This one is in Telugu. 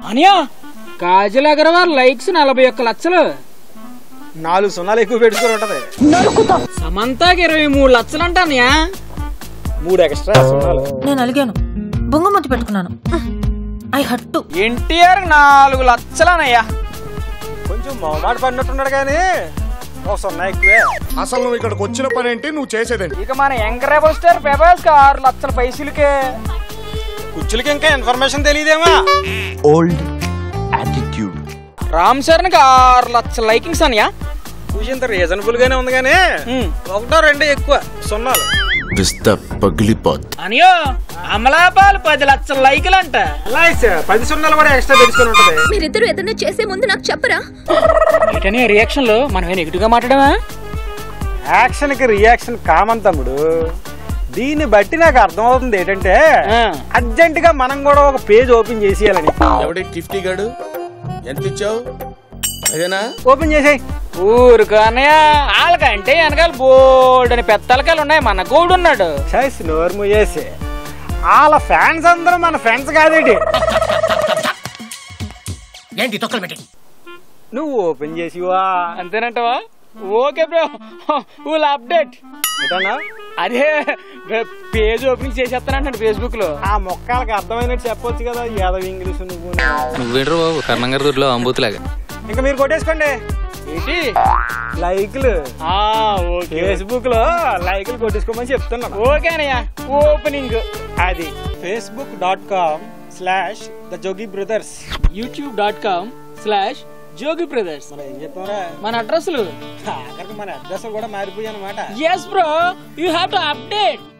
అనియా కాజల్ అగర్వాల్ లైక్స్ నలభై ఒక్క లక్షలు నాలుగు సున్నాలు ఎక్కువ పెట్టుకుని ఉంటది సమంతాకి ఇరవై మూడు లక్షలు అంట అనియా మూడు ఎక్స్ట్రా సున్నాలు నేను అలిగాను బొంగమతి పెట్టుకున్నాను ఐ హట్టు ఎన్టీఆర్ నాలుగు లక్షలనయ్యా కొంచెం మొహమాట పడినట్టున్నాడు కానీ ఒక సున్నా ఎక్కువే అసలు నువ్వు ఇక్కడికి వచ్చిన పని ఏంటి నువ్వు చేసేదేంటి ఇక మన యంగ్ రెబల్ స్టార్ ప్రభాస్ కి ఆరు లక్షల పైసలకే కుచ్చులకి ఇంకా ఇన్ఫర్మేషన్ తెలియదేమా old attitude. రామ్ చరణ్ కి ఆరు లక్షల లైకింగ్స్ అనియా కూసి ఇంత రీజనబుల్ గానే ఉంది కానీ ఉమ్. ఒకటో రెండో ఎక్కువ సున్నాలు విస్త పగిలిపోద్ది అనియో అమలాపాలు పది లక్షల లైకులు అంట లైస్ పది సున్నాలు కూడా ఎక్స్ట్రా పెట్టుకుని ఉంటది మీరిద్దరు ఏదైనా చేసే ముందు నాకు చెప్పరా ఏంటని రియాక్షన్ లో మనం నెగిటివ్ గా మాట్లాడమా యాక్షన్ కి రియాక్షన్ కామన్ తమ్ముడు దీన్ని బట్టి నాకు అర్థమవుతుంది ఏంటంటే ఆ. అర్జెంట్ గా మనం కూడా ఒక పేజ్ ఓపెన్ చేసేయాలని ఎవడి టిఫ్టీ గాడు ఎంత ఇచ్చావు అదేనా ఓపెన్ చేసేయ్ ఊరుకోనయ్య వాళ్ళకంటే వెనకాల బోల్డ్ అని పెద్ద తలకాయలు ఉన్నాయి మన గోడు ఉన్నాడు సైస్ నోరు మూయేసి వాళ్ళ ఫ్యాన్స్ అందరూ మన ఫ్రెండ్స్ కాదేటి ఏంటి తొక్కలు పెట్టి నువ్వు ఓపెన్ చేసివా అంతేనంటవా ఓకే బ్రో ఊల్ అప్డేట్ ఏంటన్నా అదే పేజ్ ఓపెనింగ్ చేసేస్తానంటాడు ఫేస్బుక్ లో ఆ మొక్కలకి అర్థమైనట్టు చెప్పొచ్చు కదా యాదవ్ ఇంగ్లీష్ నువ్వు నువ్వేంట్రా బాబు కర్ణంగారి దొడ్లో అంబూతులాగా ఇంకా మీరు కొట్టేసుకోండి ఏంటి లైక్లు ఆ, ఓకే ఫేస్బుక్ లో లైక్లు కొట్టేసుకోమని చెప్తున్నాను ఓకే అనయ్య ఓపెనింగ్ అది Facebook dot com slash the Jogi brothers YouTube dot com slash Jogi brothers మనం ఏం చెప్తారా మన అడ్రస్లు ఆఖరికి మన అడ్రస్ కూడా మారిపోయాయి అనమాట yes bro you have to update